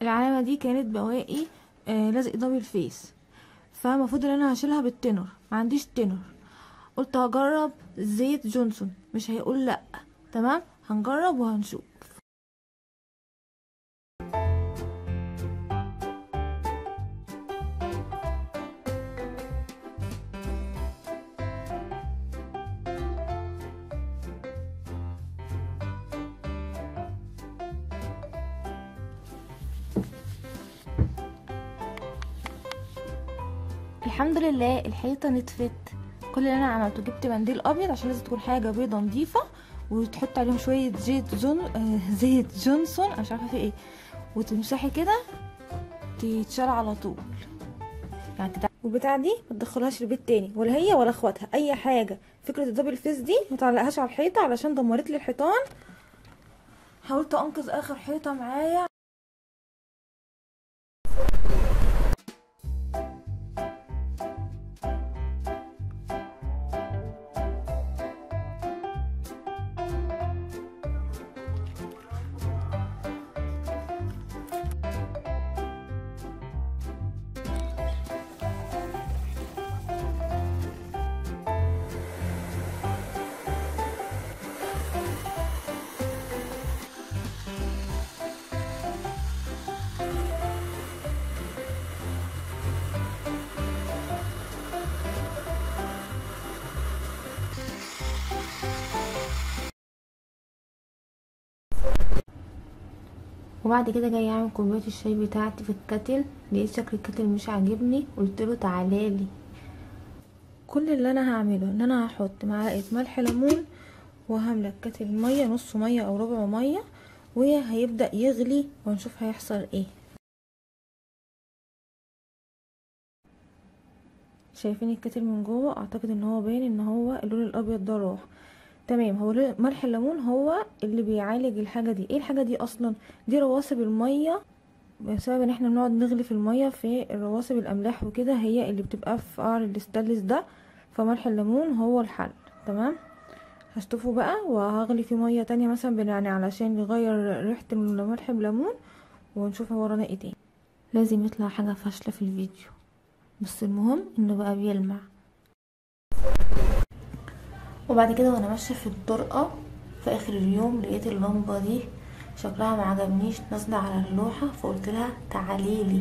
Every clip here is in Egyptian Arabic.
العلامه دي كانت بواقي آه لزق دبل فيس فالمفروض ان انا هشيلها بالتنر ما عنديش تنر قلت هجرب زيت جونسون مش هيقول لا تمام هنجرب وهنشوف الحمد لله الحيطه نطفت كل اللي انا عملته جبت منديل ابيض عشان لازم تكون حاجه بيضه نظيفه وتحط عليهم شويه زيت جون آه زيت جونسون انا مش عارفه في ايه وتمسحي كده تتشال على طول يعني تتع... والبتاع دي ما تدخلهاش البيت تاني ولا هي ولا اخواتها اي حاجه فكره الدبل فيس دي ما تعلقهاش على الحيطه علشان دمرت لي الحيطان حاولت انقذ اخر حيطه معايا وبعد كده جاي اعمل كوبايه الشاي بتاعتي في الكتل لقيت شكل الكتل مش عاجبني قلت له تعالى لي كل اللي انا هعمله ان انا هحط معلقه ملح ليمون وهملى الكتل ميه نص ميه او ربع ميه وهيبدا يغلي ونشوف هيحصل ايه شايفين الكتل من جوه اعتقد ان هو باين ان هو اللون الابيض ده راح تمام هو ملح الليمون هو اللي بيعالج الحاجه دي ايه الحاجه دي اصلا دي رواسب الميه بسبب ان احنا بنقعد نغلي في الميه في رواسب الاملاح وكده هي اللي بتبقى في قعر الاستانلس ده فملح الليمون هو الحل تمام هشطفه بقى وهغلي فيه ميه تانية مثلا يعني علشان يغير ريحه الملح بليمون ونشوف ورانا ايه تاني لازم يطلع حاجه فاشله في الفيديو بس المهم انه بقى بيلمع وبعد كده وانا ماشيه في الطرقه في اخر اليوم لقيت اللمبه دي شكلها ما عجبنيش نازله على اللوحه فقلت لها تعالي لي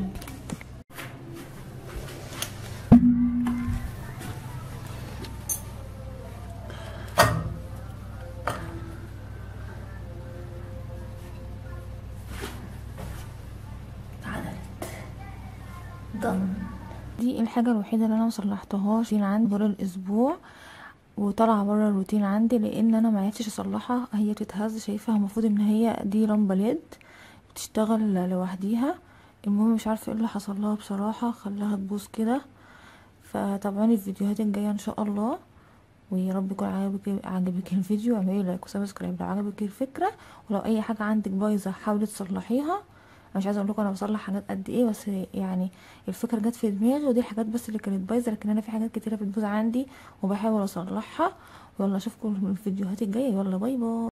ضن دي الحاجه الوحيده اللي انا مصلحتهاش عندي طول الاسبوع وطالعه بره الروتين عندي لان انا ما عرفتش اصلحها هي بتتهز شايفها المفروض ان هي دي لمبه ليد بتشتغل لوحديها المهم مش عارفه ايه اللي حصل لها بصراحه خلاها تبوظ كده فتابعوني الفيديوهات الجايه ان شاء الله ويا رب يكون عجبك عجبك الفيديو اعملي لايك وسبسكرايب لو عجبك الفكره ولو اي حاجه عندك بايظه حاولي تصلحيها مش عايزه اقول لكم انا بصلح حاجات قد ايه بس يعني الفكره جت في دماغي ودي الحاجات بس اللي كانت بايظه لكن انا في حاجات كتيره بتبوظ عندي وبحاول اصلحها يلا اشوفكم في الفيديوهات الجايه يلا باي باي